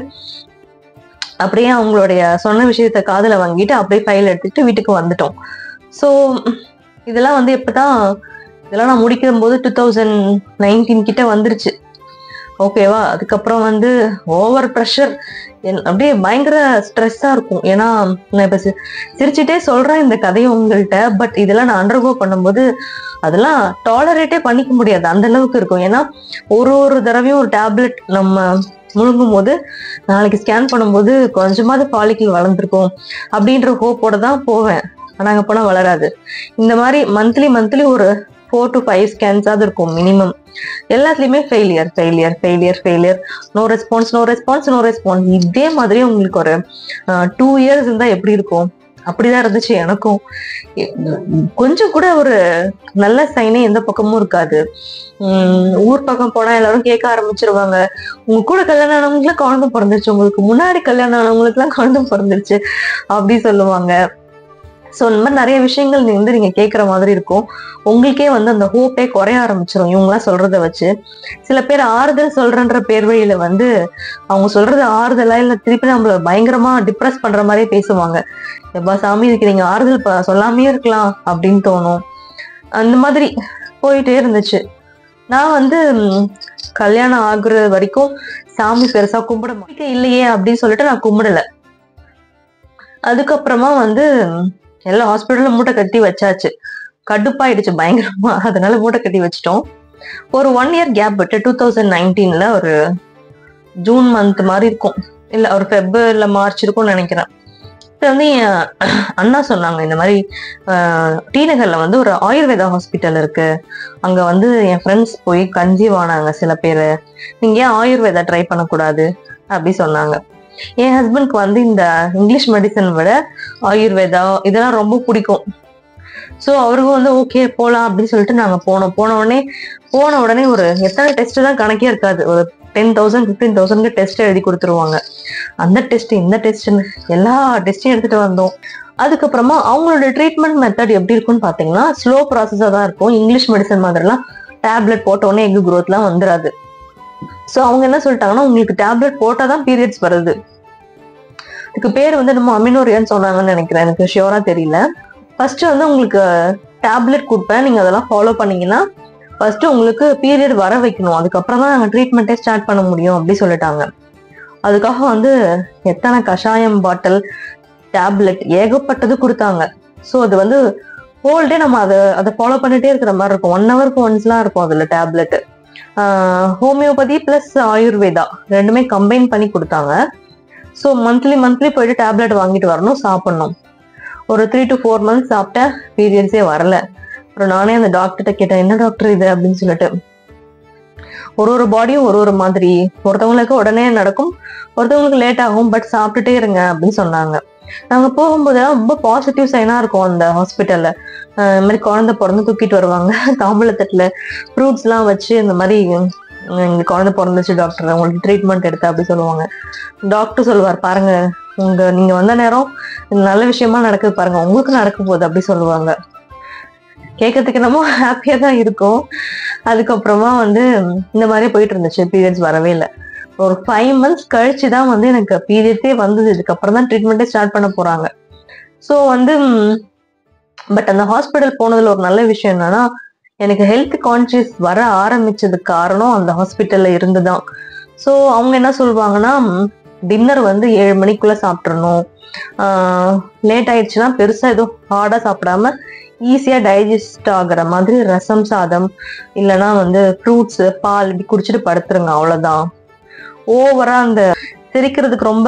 அப்படியே அவங்களுடைய சொன்ன விஷயத்த காதுல வாங்கிட்டு அப்படியே ஃபைல் எடுத்துட்டு வீட்டுக்கு வந்துட்டோம் ஸோ இதெல்லாம் வந்து எப்பதான் இதெல்லாம் நான் முடிக்கும் போது டூ தௌசண்ட் நைன்டீன் கிட்ட வந்துருச்சு ஓகேவா அதுக்கப்புறம் வந்து ஓவர் ப்ரெஷர் அப்படியே பயங்கர ஸ்ட்ரெஸ்ஸா இருக்கும் ஏன்னா நான் இப்ப சி- சிரிச்சுட்டே சொல்றேன் இந்த கதையை உங்கள்கிட்ட பட் இதெல்லாம் நான் அண்டர்கோ பண்ணும்போது அதெல்லாம் டாலரேட்டே பண்ணிக்க முடியாது அந்த அளவுக்கு இருக்கும் ஏன்னா ஒரு ஒரு தடவையும் ஒரு டேப்லெட் நம்ம முழுங்கும் போது நாளைக்கு ஸ்கேன் பண்ணும்போது கொஞ்சமாவது ஃபாலிக்கல் வளர்ந்துருக்கும் அப்படின்ற ஹோப்போட தான் போவேன் ஆனா அங்க போனா வளராது இந்த மாதிரி மந்த்லி மந்த்லி ஒரு ஃபோர் டு ஃபைவ் ஸ்கேன்ஸாவது இருக்கும் மினிமம் எல்லாத்துலயுமே failure failure failure failure no response no response no response இதே மாதிரி உங்களுக்கு ஒரு டூ இயர்ஸ் இருந்தா எப்படி இருக்கும் அப்படிதான் இருந்துச்சு எனக்கும் எ- கொஞ்சம் கூட ஒரு நல்ல சைனே எந்த பக்கமும் இருக்காது உம் ஊர் பக்கம் போனா எல்லாரும் கேட்க ஆரம்பிச்சிருவாங்க உங்க கூட கல்யாணம் ஆனவங்களுக்கு குழந்தை பிறந்துருச்சு உங்களுக்கு முன்னாடி கல்யாணம் ஆனவங்களுக்கு எல்லாம் குழந்தை பிறந்துருச்சு அப்படி சொல்லுவாங்க ஸோ இந்த மாதிரி நிறைய விஷயங்கள் நீ வந்து நீங்க கேட்குற மாதிரி இருக்கும் உங்களுக்கே வந்து அந்த ஹோப்பே குறைய ஆரம்பிச்சிடும் இவங்களாம் சொல்றத வச்சு சில பேர் ஆறுதல் சொல்றன்ற பேர் வழியில வந்து அவங்க சொல்றது ஆறுதலா இல்ல திருப்பி நம்மள பயங்கரமா டிப்ரெஸ் பண்ற மாதிரியே பேசுவாங்க எப்பா சாமி இதுக்கு நீங்க ஆறுதல் ப- சொல்லாமே இருக்கலாம் அப்படின்னு தோணும் அந்த மாதிரி போயிட்டே இருந்துச்சு நான் வந்து ம், கல்யாணம் ஆகுற வரைக்கும் சாமி பெருசா கும்பிட மாட்டேன் இல்லையே அப்படின்னு சொல்லிட்டு நான் கும்பிடல அதுக்கப்புறமா வந்து ம், எல்லா ஹாஸ்பிட்டல்ல மூட்டை கட்டி வச்சாச்சு கடுப்பாயிடுச்சு பயங்கரமா அதனால மூட்டை கட்டி வச்சிட்டோம் ஒரு ஒன் இயர் கேப் விட்டு டூ தௌசண்ட் நைன்டீன்ல ஒரு ஜூன் மந்த் மாதிரி இருக்கும் இல்ல ஒரு ஃபெப் இல்ல மார்ச் இருக்கும்னு நினைக்கிறேன் இப்ப வந்து என் அண்ணா சொன்னாங்க இந்த மாதிரி ஆஹ், டி நகர்ல வந்து ஒரு ஆயுர்வேதா ஹாஸ்பிட்டல் இருக்கு அங்க வந்து என் ஃப்ரெண்ட்ஸ் போய் கன்சீவ் ஆனாங்க சில பேர் நீங்க ஏன் ஆயுர்வேதா ட்ரை பண்ணக்கூடாது அப்படி சொன்னாங்க என் ஹஸ்பண்ட்க்கு வந்து இந்த இங்கிலீஷ் மெடிசன் விட ஆயுர்வேதா இதெல்லாம் ரொம்ப பிடிக்கும் ஸோ அவருக்கும் வந்து ஓகே போலாம் அப்படின்னு சொல்லிட்டு நாங்க போனோம் போன உடனே போன உடனே ஒரு எத்தனை டெஸ்ட் தான் கணக்கே இருக்காது ஒரு டென் தௌசண்ட் ஃபிஃப்டீன் தௌசண்ட்க்கு டெஸ்ட் எழுதி கொடுத்துருவாங்க அந்த டெஸ்ட் இந்த டெஸ்ட்னு எல்லா டெஸ்ட்டையும் எடுத்துட்டு வந்தோம் அதுக்கப்புறமா அவங்களோட ட்ரீட்மெண்ட் மெத்தட் எப்படி இருக்கும்னு பாத்தீங்கன்னா ஸ்லோ ப்ராசஸா தான் இருக்கும் இங்கிலீஷ் மெடிசன் மாதிரிலாம் டேப்லெட் போட்ட உடனே எக் growthலாம் வந்துடாது ஸோ அவங்க என்ன சொல்லிட்டாங்கன்னா உங்களுக்கு டேப்லெட் போட்டால் தான் பீரியட்ஸ் வருது இதுக்கு பேர் வந்து நம்ம அமினோரியான்னு சொன்னாங்கன்னு நினைக்கிறேன் எனக்கு ஷியோரா தெரியல ஃபர்ஸ்ட் வந்து உங்களுக்கு டேப்லெட் கொடுப்பேன் நீங்க அதெல்லாம் ஃபாலோ பண்ணீங்கன்னா ஃபர்ஸ்ட் உங்களுக்கு பீரியட் வர வைக்கணும் அதுக்கப்புறம் தான் நாங்கள் ட்ரீட்மெண்ட்டே ஸ்டார்ட் பண்ண முடியும் அப்படி சொல்லிட்டாங்க அதுக்காக வந்து எத்தனை கஷாயம் பாட்டில் டேப்லெட் ஏகப்பட்டது கொடுத்தாங்க ஸோ அது வந்து ஹோல் டே நம்ம அதை அதை ஃபாலோ பண்ணிட்டே இருக்கிற மாதிரி இருக்கும் ஒன் ஹவருக்கு ஒன்ஸ்லாம் இருக்கும் அதில் டேப்லெட் ஹோமியோபதி ப்ளஸ் ஆயுர்வேதா ரெண்டுமே கம்பைன் பண்ணி கொடுத்தாங்க ஸோ மந்த்லி மந்த்லி போயிட்டு டேப்லெட் வாங்கிட்டு வரணும் சாப்பிடணும் ஒரு த்ரீ டு ஃபோர் மந்த்ஸ் சாப்பிட்டேன் பீரியட்ஸே வரல அப்புறம் நானே அந்த டாக்டர்கிட்ட கேட்டேன் என்ன டாக்டர் இது அப்படின்னு சொல்லிட்டு ஒரு ஒரு பாடியும் ஒரு ஒரு மாதிரி ஒருத்தவங்களுக்கு உடனே நடக்கும் ஒருத்தவங்களுக்கு லேட் ஆகும் பட் சாப்பிட்டுட்டே இருங்க அப்படின்னு சொன்னாங்க நாங்க போகும்போதெல்லாம் ரொம்ப பாசிட்டிவ் சைனா இருக்கும் அந்த ஹாஸ்பிட்டல்ல இந்த மாதிரி குழந்தை பிறந்து தூக்கிட்டு வருவாங்க தாம்பூலத்தட்டுல ஃப்ரூட்ஸ் எல்லாம் வச்சு இந்த மாதிரி உம், இங்க குழந்தை பிறந்துச்சு டாக்டர் உங்களுக்கு ட்ரீட்மெண்ட் எடுத்த அப்படி சொல்லுவாங்க டாக்டர் சொல்லுவார் பாருங்க உங்க நீங்க வந்த நேரம் இது நல்ல விஷயமா நடக்குது பாருங்க உங்களுக்கு நடக்க போகுது அப்படி சொல்லுவாங்க கேட்கறதுக்கு நம்ம ஹாப்பியா தான் இருக்கும் அதுக்கப்புறமா வந்து இந்த மாதிரி போயிட்டு இருந்துச்சு பீரியட்ஸ் வரவே இல்லை ஒரு ஃபைவ் மந்த்ஸ் கழிச்சு தான் வந்து எனக்கு பீரியட்ஸே வந்தது இதுக்கப்புறம் தான் ட்ரீட்மெண்ட்டே ஸ்டார்ட் பண்ண போறாங்க ஸோ வந்து பட் அந்த ஹாஸ்பிட்டல் போனதுல ஒரு நல்ல விஷயம் என்னன்னா எனக்கு ஹெல்த் கான்சியஸ் வர ஆரம்பிச்சதுக்கு காரணம் அந்த ஹாஸ்பிட்டல்ல இருந்துதான் ஸோ அவங்க என்ன சொல்லுவாங்கன்னா டின்னர் வந்து ஏழு மணிக்குள்ள சாப்பிட்றணும் லேட் ஆயிடுச்சுன்னா பெருசா எதுவும் ஹார்டா சாப்பிடாம ஈஸியா டைஜஸ்ட் ஆகுற மாதிரி ரசம் சாதம் இல்லைன்னா வந்து ஃப்ரூட்ஸ் பால் இப்படி குடிச்சிட்டு படுத்துருங்க அவ்வளவுதான் ஓவரா அந்த செரிக்கிறதுக்கு ரொம்ப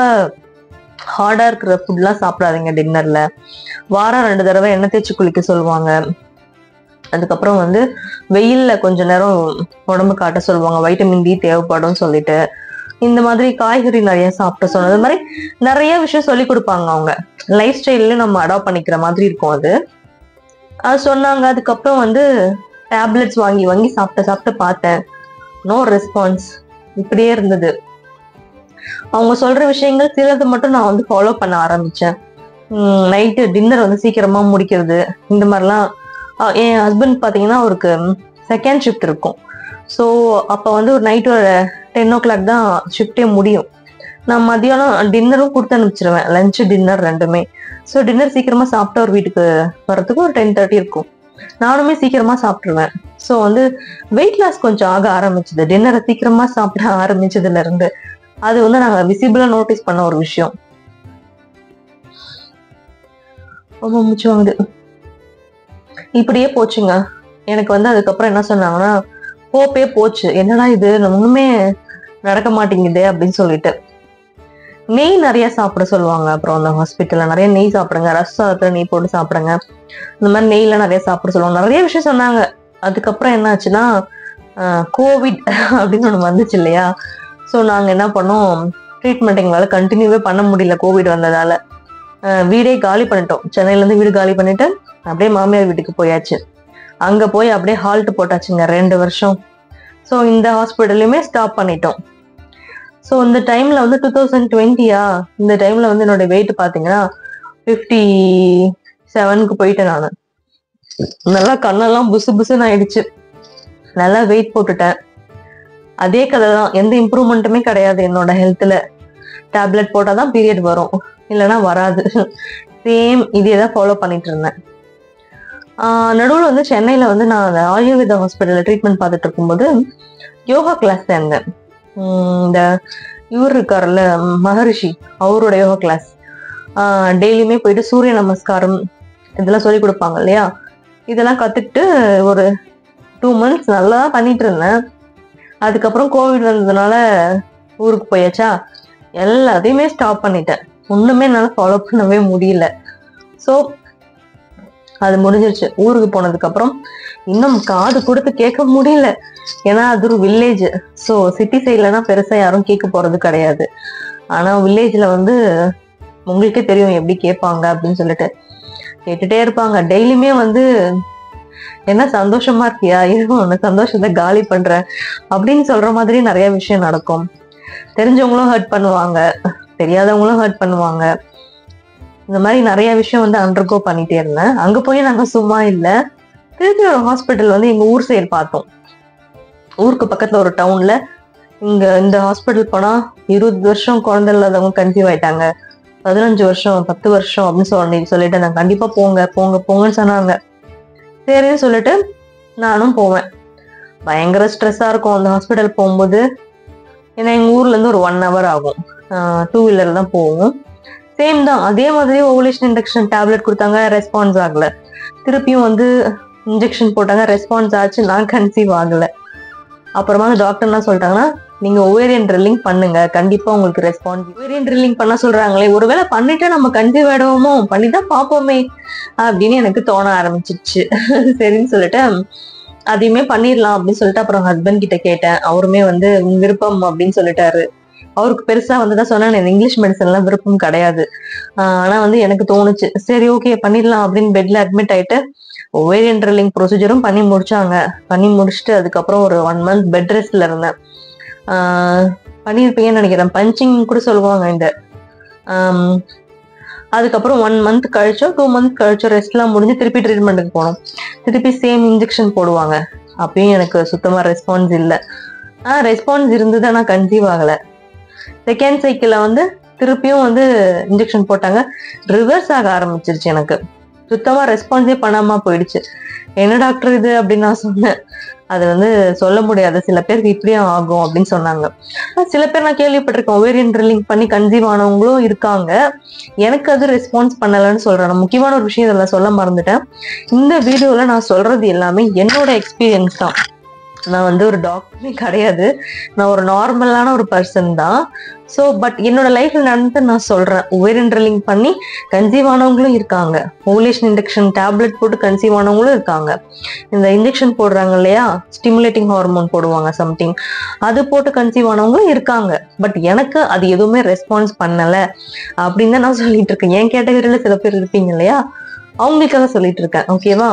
ஹார்டா இருக்கிற ஃபுட்லாம் சாப்பிடாதீங்க டின்னர்ல வாரம் ரெண்டு தடவை எண்ணெய் தேய்ச்சி குளிக்க சொல்லுவாங்க அதுக்கப்புறம் வந்து வெயில்ல கொஞ்ச நேரம் உடம்பு காட்ட சொல்லுவாங்க வைட்டமின் டி தேவைப்படும் சொல்லிட்டு இந்த மாதிரி காய்கறி நிறைய சாப்பிட சொன்னது மாதிரி நிறைய விஷயம் சொல்லி கொடுப்பாங்க அவங்க லைஃப் ஸ்டைல்ல நம்ம அடாப்ட் பண்ணிக்கிற மாதிரி இருக்கும் அது அது சொன்னாங்க அதுக்கப்புறம் வந்து டேப்லெட்ஸ் வாங்கி வாங்கி சாப்பிட்டு சாப்பிட்டு பார்த்தேன் நோ ரெஸ்பான்ஸ் இப்படியே இருந்தது அவங்க சொல்ற விஷயங்கள் சிலது மட்டும் நான் வந்து ஃபாலோ பண்ண ஆரம்பிச்சேன் நைட்டு டின்னர் வந்து சீக்கிரமா முடிக்கிறது இந்த மாதிரிலாம் அஹ் என் ஹஸ்பண்ட் பாத்தீங்கன்னா அவருக்கு செகண்ட் ஷிஃப்ட் இருக்கும் ஸோ அப்போ வந்து ஒரு நைட் ஒரு டென் ஓ கிளாக் தான் ஷிஃப்டே முடியும் நான் மதியானம் டின்னரும் கொடுத்து அனுப்பிச்சிருவேன் லஞ்ச் டின்னர் ரெண்டுமே ஸோ டின்னர் சீக்கிரமா சாப்பிட்டு ஒரு வீட்டுக்கு வர்றதுக்கு ஒரு டென் தேர்ட்டி இருக்கும் நானுமே சீக்கிரமா சாப்பிட்டுருவேன் ஸோ வந்து வெயிட் லாஸ் கொஞ்சம் ஆக ஆரம்பிச்சது டின்னரை சீக்கிரமா சாப்பிட ஆரம்பிச்சதுல இருந்து அது வந்து நாங்க விசிபிளா நோட்டீஸ் பண்ண ஒரு விஷயம் ரொம்ப மூச்சு வாங்குது இப்படியே போச்சுங்க எனக்கு வந்து அதுக்கப்புறம் என்ன சொன்னாங்கன்னா ஹோப்பே போச்சு என்னடா இது ஒண்ணுமே நடக்க மாட்டேங்குதே அப்படின்னு சொல்லிட்டு நெய் நிறைய சாப்பிட சொல்லுவாங்க அப்புறம் அந்த ஹாஸ்பிட்டல்ல நிறைய நெய் சாப்பிடுங்க ரசத்துல நெய் போட்டு சாப்பிடுங்க இந்த மாதிரி நெய்ல நிறைய சாப்பிட சொல்லுவாங்க நிறைய விஷயம் சொன்னாங்க அதுக்கப்புறம் என்ன ஆச்சுன்னா கோவிட் அப்படின்னு ஒண்ணு வந்துச்சு இல்லையா ஸோ நாங்க என்ன பண்ணோம் ட்ரீட்மெண்ட் எங்களால கண்டினியூவே பண்ண முடியல கோவிட் வந்ததால அஹ் வீடே காலி பண்ணிட்டோம் சென்னையில இருந்து வீடு காலி பண்ணிட்டு அப்படியே மாமியார் வீட்டுக்கு போயாச்சு அங்க போய் அப்படியே ஹால்ட் போட்டாச்சுங்க ரெண்டு வருஷம் ஸோ இந்த ஹாஸ்பிட்டல்லையுமே ஸ்டாப் பண்ணிட்டோம் ஸோ இந்த டைம்ல வந்து டூ தௌசண்ட் டுவெண்ட்டியா இந்த டைம்ல வந்து என்னோட வெயிட் பாத்தீங்கன்னா ஃபிஃப்டி செவனுக்கு போயிட்டேன் நான் நல்லா கண்ணெல்லாம் புசு புசுன்னு ஆயிடுச்சு நல்லா வெயிட் போட்டுட்டேன் அதே கதை தான் எந்த இம்ப்ரூவ்மெண்ட்டுமே கிடையாது என்னோட ஹெல்த்ல டேப்லெட் போட்டால் தான் பீரியட் வரும் இல்லைன்னா வராது சேம் இதே தான் ஃபாலோ பண்ணிட்டு இருந்தேன் நடுவில் வந்து சென்னையில் வந்து நான் அந்த ஆயுர்வேதா ஹாஸ்பிட்டலில் ட்ரீட்மெண்ட் பார்த்துட்டு இருக்கும்போது யோகா கிளாஸ் சேர்ந்தேன் உம் இந்த இவர் இருக்கார்ல மகரிஷி அவரோட யோகா கிளாஸ் டெய்லியுமே போயிட்டு சூரிய நமஸ்காரம் இதெல்லாம் சொல்லி கொடுப்பாங்க இல்லையா இதெல்லாம் கற்றுக்கிட்டு ஒரு டூ மந்த்ஸ் நல்லா தான் பண்ணிட்டு இருந்தேன் அதுக்கப்புறம் கோவிட் வந்ததுனால ஊருக்கு போயாச்சா எல்லாத்தையுமே ஸ்டாப் பண்ணிட்டேன் ஒண்ணுமே என்னால் ஃபாலோ பண்ணவே முடியல ஸோ அது முடிஞ்சிருச்சு ஊருக்கு போனதுக்கு அப்புறம் இன்னும் காது கொடுத்து கேட்க முடியல ஏன்னா அது ஒரு வில்லேஜ் ஸோ சிட்டி சைட்லனா பெருசா யாரும் கேட்க போறது கிடையாது ஆனா வில்லேஜ்ல வந்து உங்களுக்கே தெரியும் எப்படி கேட்பாங்க அப்படின்னு சொல்லிட்டு கேட்டுட்டே இருப்பாங்க டெய்லியுமே வந்து என்ன சந்தோஷமா இருக்கியா இருக்கும் உன்னை சந்தோஷத்தை காலி பண்றேன் அப்படின்னு சொல்ற மாதிரி நிறைய விஷயம் நடக்கும் தெரிஞ்சவங்களும் ஹர்ட் பண்ணுவாங்க தெரியாதவங்களும் ஹர்ட் பண்ணுவாங்க இந்த மாதிரி நிறைய விஷயம் வந்து அண்டர்கோ பண்ணிட்டே இருந்தேன் அங்க போய் நாங்க சும்மா இல்ல திருப்பி ஒரு ஹாஸ்பிட்டல் வந்து எங்க ஊர் சைடு பார்த்தோம் ஊருக்கு பக்கத்துல ஒரு டவுன்ல இங்க இந்த ஹாஸ்பிட்டல் போனா இருபது வருஷம் குழந்தை இல்லாதவங்க கன்சீவ் ஆயிட்டாங்க பதினஞ்சு வருஷம் பத்து வருஷம் அப்படின்னு சொல்லி சொல்லிட்டு நான் கண்டிப்பா போங்க போங்க போங்கன்னு சொன்னாங்க சரின்னு சொல்லிட்டு நானும் போவேன் பயங்கர ஸ்ட்ரெஸ்ஸா இருக்கும் அந்த ஹாஸ்பிட்டல் போகும்போது ஏன்னா எங்க ஊர்ல இருந்து ஒரு ஒன் ஹவர் ஆகும் டூ வீலர் தான் போவோம் சேம் தான் அதே மாதிரி ஓவலேஷன் இன்ஜெக்ஷன் டேப்லெட் கொடுத்தாங்க ரெஸ்பான்ஸ் ஆகல திருப்பியும் வந்து இன்ஜெக்ஷன் போட்டாங்க ரெஸ்பான்ஸ் ஆச்சு நான் கன்சீவ் ஆகல அப்புறமா டாக்டர் என்ன சொல்லிட்டாங்கன்னா நீங்க ஓவேரியன் ட்ரில்லிங் பண்ணுங்க கண்டிப்பா உங்களுக்கு ரெஸ்பான்ஸ் ஓவேரியன் ட்ரில்லிங் பண்ண சொல்றாங்களே ஒருவேளை பண்ணிட்டு நம்ம கன்சீவ் ஆயிடுவோமோ பண்ணிதான் பார்ப்போமே அப்படின்னு எனக்கு தோண ஆரம்பிச்சிச்சு சரின்னு சொல்லிட்டு அதையுமே பண்ணிடலாம் அப்படின்னு சொல்லிட்டு அப்புறம் ஹஸ்பண்ட் கிட்ட கேட்டேன் அவருமே வந்து உன் விருப்பம் அப்படின்னு சொல்லிட்டாரு அவருக்கு பெருசா வந்து தான் சொன்னேன் எனக்கு இங்கிலீஷ் மெடிசன் எல்லாம் விருப்பம் கிடையாது ஆஹ் ஆனா வந்து எனக்கு தோணுச்சு சரி ஓகே பண்ணிடலாம் அப்படின்னு பெட்ல அட்மிட் ஆயிட்டு ஒவேரியன் ட்ரில்லிங் ப்ரொசீஜரும் பண்ணி முடிச்சாங்க பண்ணி முடிச்சுட்டு அதுக்கப்புறம் ஒரு ஒன் மந்த் பெட் ரெஸ்ட்ல இருந்தேன் ஆஹ் பண்ணியிருப்பீங்கன்னு நினைக்கிறேன் பஞ்சிங் கூட சொல்லுவாங்க இந்த ஆம், அதுக்கப்புறம் ஒன் மந்த் கழிச்சோ டூ மந்த் கழிச்சோ ரெஸ்ட்லாம் முடிஞ்சு திருப்பி ட்ரீட்மெண்ட்டுக்கு போனோம் திருப்பி சேம் இன்ஜெக்ஷன் போடுவாங்க அப்பயும் எனக்கு சுத்தமா ரெஸ்பான்ஸ் இல்லை ஆ ரெஸ்பான்ஸ் இருந்தது ஆனா கன்சீவ் ஆகல செகண்ட் சைக்கிள்ல வந்து திருப்பியும் வந்து இன்ஜெக்ஷன் போட்டாங்க ரிவர்ஸ் ஆக ஆரம்பிச்சிருச்சு எனக்கு சுத்தமா ரெஸ்பான்ஸே பண்ணாம போயிடுச்சு என்ன டாக்டர் இது அப்படின்னு நான் சொன்னேன் அது வந்து சொல்ல முடியாது சில பேருக்கு இப்படியும் ஆகும் அப்படின்னு சொன்னாங்க ஆனா, சில பேர் நான் கேள்விப்பட்டிருக்கேன் ஓவேரியன் ட்ரில்லிங் பண்ணி கன்சீவ் ஆனவங்களும் இருக்காங்க எனக்கு அது ரெஸ்பான்ஸ் பண்ணலன்னு சொல்றேன் நான் முக்கியமான ஒரு விஷயம் இதில் சொல்ல மறந்துட்டேன் இந்த வீடியோல நான் சொல்றது எல்லாமே என்னோட எக்ஸ்பீரியன்ஸ் தான் நான் வந்து ஒரு டாக்டரே கிடையாது நான் ஒரு நார்மலான ஒரு பர்சன் தான் ஸோ பட் என்னோட லைஃப்ல நடந்து நான் சொல்றேன் ஓவேரியன் ட்ரில்லிங் பண்ணி கன்சீவ் ஆனவங்களும் இருக்காங்க ஓவலேஷன் இன்ஜெக்ஷன் டேப்லெட் போட்டு கன்சீவ் ஆனவங்களும் இருக்காங்க இந்த இன்ஜெக்ஷன் போடுறாங்க இல்லையா ஸ்டிமுலேட்டிங் ஹார்மோன் போடுவாங்க சம்திங் அது போட்டு கன்சீவ் ஆனவங்களும் இருக்காங்க பட் எனக்கு அது எதுவுமே ரெஸ்பான்ஸ் பண்ணல அப்படின்னு தான் நான் சொல்லிட்டு இருக்கேன் என் கேட்டகரியில சில பேர் இருப்பீங்க இல்லையா அவங்களுக்காக சொல்லிட்டு இருக்கேன் ஓகேவா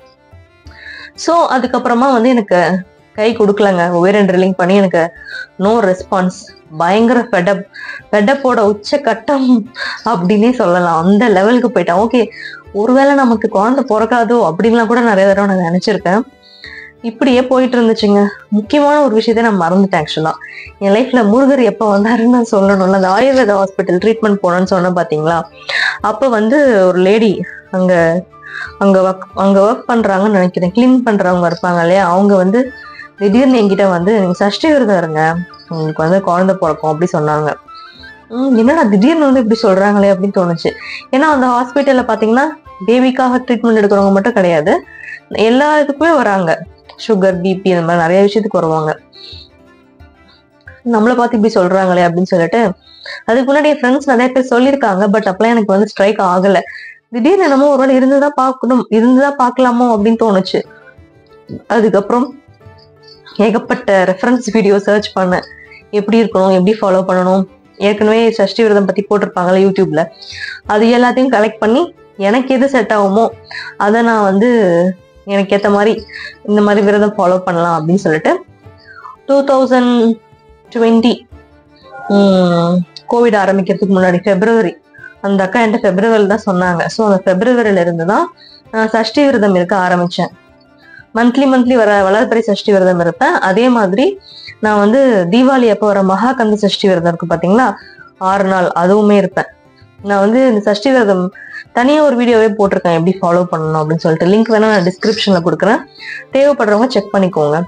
ஸோ அதுக்கப்புறமா வந்து எனக்கு கை கொடுக்கலங்க ஒவேரியன் ட்ரில்லிங் பண்ணி எனக்கு நோ ரெஸ்பான்ஸ் பயங்கர ஃபெடப் ஃபெடப்போட உச்ச கட்டம் அப்படின்னே சொல்லலாம் அந்த லெவலுக்கு போயிட்டேன் ஓகே ஒருவேளை நமக்கு குழந்தை பிறக்காதோ அப்படின்லாம் கூட நிறைய தடவை நான் நினைச்சிருக்கேன் இப்படியே போயிட்டு இருந்துச்சுங்க முக்கியமான ஒரு விஷயத்தை நான் மறந்துட்டேன் ஆக்சுவலா என் லைஃப்ல முருகர் எப்போ வந்தாருன்னு நான் சொல்லணும்ல அந்த ஆயுர்வேத ஹாஸ்பிட்டல் ட்ரீட்மெண்ட் போனேன்னு சொன்னேன் பாத்தீங்களா அப்ப வந்து ஒரு லேடி அங்க அங்க ஒர்க் அங்க ஒர்க் பண்றாங்கன்னு நினைக்கிறேன் க்ளீன் பண்றவங்க இருப்பாங்க இல்லையா அவங்க வந்து திடீர்னு என்கிட்ட வந்து நீங்க சஷ்டி விரதம் இருங்க உங்களுக்கு வந்து குழந்தை பிறக்கும் அப்படி சொன்னாங்க ம், என்னடா திடீர்னு வந்து இப்படி சொல்றாங்களே அப்படின்னு தோணுச்சு ஏன்னா அந்த ஹாஸ்பிட்டல்ல பாத்தீங்கன்னா பேபிக்காக ட்ரீட்மெண்ட் எடுக்கிறவங்க மட்டும் கிடையாது எல்லா இதுக்குமே வராங்க சுகர் பிபி இந்த மாதிரி நிறைய விஷயத்துக்கு வருவாங்க நம்மளை பார்த்து இப்படி சொல்றாங்களே அப்படின்னு சொல்லிட்டு அதுக்கு முன்னாடி என் ஃப்ரெண்ட்ஸ் நிறைய பேர் சொல்லியிருக்காங்க பட் அப்பெல்லாம் எனக்கு வந்து ஸ்ட்ரைக் ஆகல திடீர்னு என்னமோ ஒரு வேளை இருந்துதான் பார்க்கணும் இருந்துதான் பார்க்கலாமோ அப்படின்னு தோணுச்சு அதுக்கப்புறம் ஏகப்பட்ட ரெஃபரன்ஸ் வீடியோ சர்ச் பண்ணேன் எப்படி இருக்கணும் எப்படி ஃபாலோ பண்ணணும் ஏற்கனவே சஷ்டி விரதம் பத்தி போட்டிருப்பாங்கல்ல யூடியூப்ல அது எல்லாத்தையும் கலெக்ட் பண்ணி எனக்கு எது செட் ஆகுமோ அதை நான் வந்து எனக்கு ஏற்ற மாதிரி இந்த மாதிரி விரதம் ஃபாலோ பண்ணலாம் அப்படின்னு சொல்லிட்டு டூ தௌசண்ட் டுவெண்ட்டி கோவிட் ஆரம்பிக்கிறதுக்கு முன்னாடி பிப்ரவரி அந்த அக்கா என்கிட்ட பிப்ரவரியில் தான் சொன்னாங்க ஸோ அந்த பிப்ரவரியில இருந்து தான் நான் சஷ்டி விரதம் இருக்க ஆரம்பிச்சேன் மந்த்லி மந்த்லி வர வளர்பிறை சஷ்டி விரதம் இருப்பேன் அதே மாதிரி நான் வந்து தீபாவளி அப்போ வர மகா கந்த சஷ்டி விரதம் இருக்கு பாத்தீங்களா ஆறு நாள் அதுவுமே இருப்பேன் நான் வந்து இந்த சஷ்டி விரதம் தனியாக ஒரு வீடியோவே போட்டிருக்கேன் எப்படி ஃபாலோ பண்ணணும் அப்படின்னு சொல்லிட்டு லிங்க் வேணா நான் டிஸ்கிரிப்ஷன்ல கொடுக்குறேன் தேவைப்படுறவங்க செக் பண்ணிக்கோங்க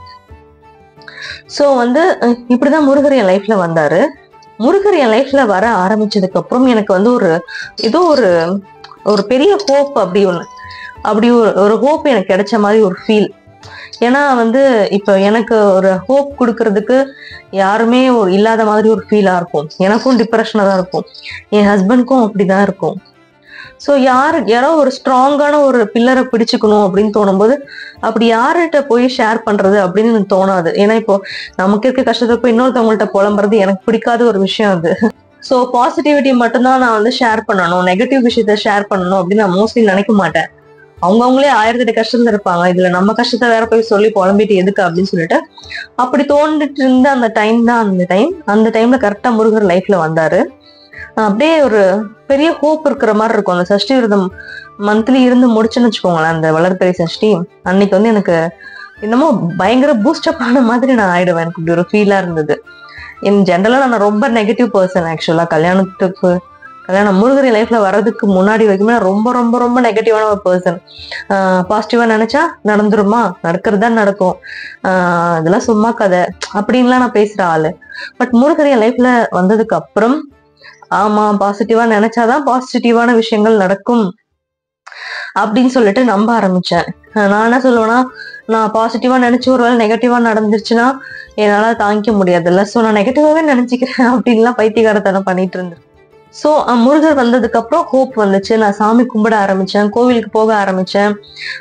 ஸோ வந்து அஹ், இப்படிதான் முருகர் என் லைஃப்ல வந்தாரு முருகர் என் லைஃப்ல வர ஆரம்பிச்சதுக்கு அப்புறம் எனக்கு வந்து ஒரு ஏதோ ஒரு ஒரு பெரிய ஹோப் அப்படி ஒன்று அப்படி ஒரு ஒரு ஹோப் எனக்கு கிடைச்ச மாதிரி ஒரு ஃபீல் ஏன்னா வந்து இப்போ எனக்கு ஒரு ஹோப் கொடுக்கறதுக்கு யாருமே ஒரு இல்லாத மாதிரி ஒரு ஃபீலா இருக்கும் எனக்கும் டிப்ரெஷனாக தான் இருக்கும் என் ஹஸ்பண்ட்க்கும் அப்படிதான் இருக்கும் ஸோ யாரு யாரோ ஒரு ஸ்ட்ராங்கான ஒரு பில்லரை பிடிச்சுக்கணும் அப்படின்னு தோணும்போது அப்படி யார்கிட்ட போய் ஷேர் பண்றது அப்படின்னு எனக்கு தோணாது ஏன்னா இப்போ நமக்கு இருக்க கஷ்டத்தை போய் இன்னொருத்தவங்கள்ட்ட புலம்புறது எனக்கு பிடிக்காத ஒரு விஷயம் அது ஸோ பாசிட்டிவிட்டி மட்டும்தான் நான் வந்து ஷேர் பண்ணணும் நெகட்டிவ் விஷயத்த ஷேர் பண்ணணும் அப்படின்னு நான் மோஸ்ட்லி நினைக்க மாட்டேன் அவங்கவுங்களே ஆயிரத்தி எட்டு கஷ்டத்துல இருப்பாங்க இதுல நம்ம கஷ்டத்தை வேற போய் சொல்லி புலம்பிட்டு எதுக்கு அப்படின்னு சொல்லிட்டு அப்படி தோண்டிட்டு இருந்த அந்த டைம் தான் அந்த டைம் அந்த டைம்ல கரெக்டா முருகர் லைஃப்ல வந்தாரு அஹ் அப்படியே ஒரு பெரிய ஹோப் இருக்கிற மாதிரி இருக்கும் அந்த சஷ்டி விரதம் மந்த்லி இருந்து முடிச்சுன்னு வச்சுக்கோங்களேன் அந்த வளர்பிறை சஷ்டி அன்னைக்கு வந்து எனக்கு என்னமோ பயங்கர பூஸ்டப் ஆன மாதிரி நான் ஆயிடுவேன் எனக்கு இப்படி ஒரு ஃபீலா இருந்தது இன் ஜென்ரலா நான் ரொம்ப நெகட்டிவ் பர்சன் ஆக்சுவலா கல்யாணத்துக்கு கல்யாணம் முருகர் லைஃப்ல வர்றதுக்கு முன்னாடி வரைக்குமே நான் ரொம்ப ரொம்ப ரொம்ப நெகட்டிவான ஒரு பர்சன் பாசிட்டிவா நினைச்சா நடந்துருமா நடக்கிறது தான் நடக்கும் ஆஹ் இதெல்லாம் சும்மா கதை அப்படின்லாம் நான் பேசுற ஆளு பட் முருகர் என் லைஃப்ல வந்ததுக்கு அப்புறம் ஆமா பாசிட்டிவா நினைச்சாதான் பாசிட்டிவான விஷயங்கள் நடக்கும் அப்படின்னு சொல்லிட்டு நம்ப ஆரம்பிச்சேன் அஹ் நான் என்ன சொல்லுவேன்னா நான் பாசிட்டிவா நினைச்சு ஒருவேளை நெகட்டிவா நடந்துருச்சுன்னா என்னால தாங்கிக்க முடியாதுல்ல ஸோ நான் நெகட்டிவாவே நினைச்சுக்கிறேன் அப்படின்லாம் பைத்தியகாரத்தனம் பண்ணிட்டு இருந்தேன் ஸோ முருகர் வந்ததுக்கு அப்புறம் ஹோப் வந்துச்சு நான் சாமி கும்பிட ஆரம்பிச்சேன் கோவிலுக்கு போக ஆரம்பிச்சேன்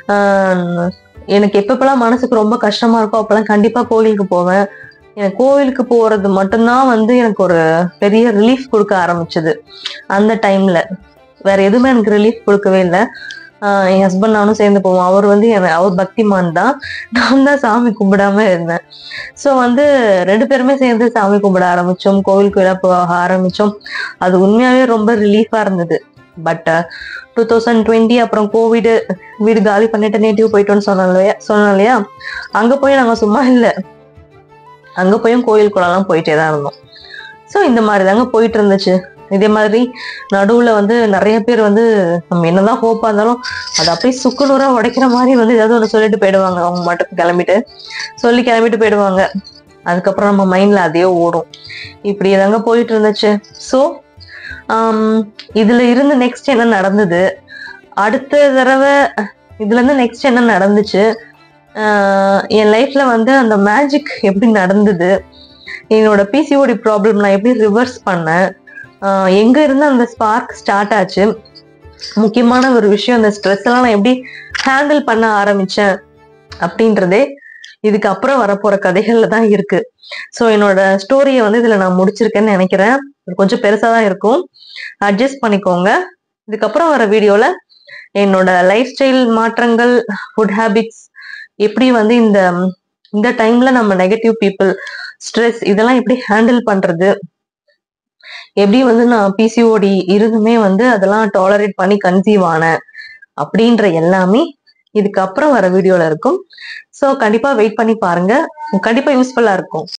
ஆஹ் எனக்கு எப்பப்பெல்லாம் மனசுக்கு ரொம்ப கஷ்டமா இருக்கோ அப்பெல்லாம் கண்டிப்பா கோவிலுக்கு போவேன் எனக்கு கோவிலுக்கு போறது மட்டும்தான் வந்து எனக்கு ஒரு பெரிய ரிலீஃப் கொடுக்க ஆரம்பிச்சது அந்த டைம்ல வேற எதுவுமே எனக்கு ரிலீஃப் கொடுக்கவே இல்லை ஆஹ் என் ஹஸ்பண்ட் நானும் சேர்ந்து போவோம் அவர் வந்து என்ன- அவர் பக்திமான் தான் நான் தான் சாமி கும்பிடாம இருந்தேன் ஸோ வந்து ரெண்டு பேருமே சேர்ந்து சாமி கும்பிட ஆரம்பிச்சோம் கோவில் கோயிலா போக ஆரம்பிச்சோம் அது உண்மையாவே ரொம்ப ரிலீஃபா இருந்தது பட் டூ தௌசண்ட் டுவெண்ட்டி அப்புறம் கோவிடு வீடு காலி பண்ணிட்டு நேட்டிவ் போயிட்டோம்னு சொன்னோம் இல்லையா சொன்னோம் இல்லையா அங்க போய் நாங்க சும்மா இல்லை அங்க போயும் கோயில் குளம்லாம் போயிட்டே தான் இருந்தோம் ஸோ இந்த மாதிரி தாங்க போயிட்டு இருந்துச்சு இதே மாதிரி நடுவுல வந்து நிறைய பேர் வந்து நம்ம என்னதான் ஹோப்பா இருந்தாலும் அது அப்படியே சுக்குநூறா உடைக்கிற மாதிரி வந்து ஏதாவது ஒன்று சொல்லிட்டு போயிடுவாங்க அவங்க மட்டும் கிளம்பிட்டு சொல்லி கிளம்பிட்டு போயிடுவாங்க அதுக்கப்புறம் நம்ம மைண்ட்ல அதே ஓடும் இப்படி தாங்க போயிட்டு இருந்துச்சு ஸோ இதுல இருந்து நெக்ஸ்ட் என்ன நடந்தது அடுத்த தடவை இதுல இருந்து நெக்ஸ்ட் என்ன நடந்துச்சு ஆஹ் என் லைஃப்ல வந்து அந்த மேஜிக் எப்படி நடந்தது என்னோட பிசிஓடி ப்ராப்ளம் நான் எப்படி ரிவர்ஸ் பண்ணேன் ஆஹ் எங்க இருந்து அந்த ஸ்பார்க் ஸ்டார்ட் ஆச்சு முக்கியமான ஒரு விஷயம் அந்த ஸ்ட்ரெஸ் எல்லாம் நான் எப்படி ஹேண்டில் பண்ண ஆரம்பிச்சேன் அப்படின்றதே இதுக்கு அப்புறம் வரப்போற கதைகள்ல தான் இருக்கு ஸோ என்னோட ஸ்டோரியை வந்து இதுல நான் முடிச்சிருக்கேன்னு நினைக்கிறேன் இது கொஞ்சம் பெருசா தான் இருக்கும் அட்ஜஸ்ட் பண்ணிக்கோங்க இதுக்கப்புறம் வர வீடியோல என்னோட லைஃப் ஸ்டைல் மாற்றங்கள் ஃபுட் ஹேபிட்ஸ் எப்படி வந்து இந்த இந்த டைம்ல நம்ம நெகட்டிவ் பீப்புள் ஸ்ட்ரெஸ் இதெல்லாம் எப்படி ஹேண்டில் பண்றது எப்படி வந்து நான் பிசிஓடி இருந்துமே வந்து அதெல்லாம் டாலரேட் பண்ணி கன்சீவ் ஆனேன் அப்படின்ற எல்லாமே இதுக்கப்புறம் வர வீடியோல இருக்கும் ஸோ கண்டிப்பா வெயிட் பண்ணி பாருங்க கண்டிப்பா யூஸ்ஃபுல்லா இருக்கும்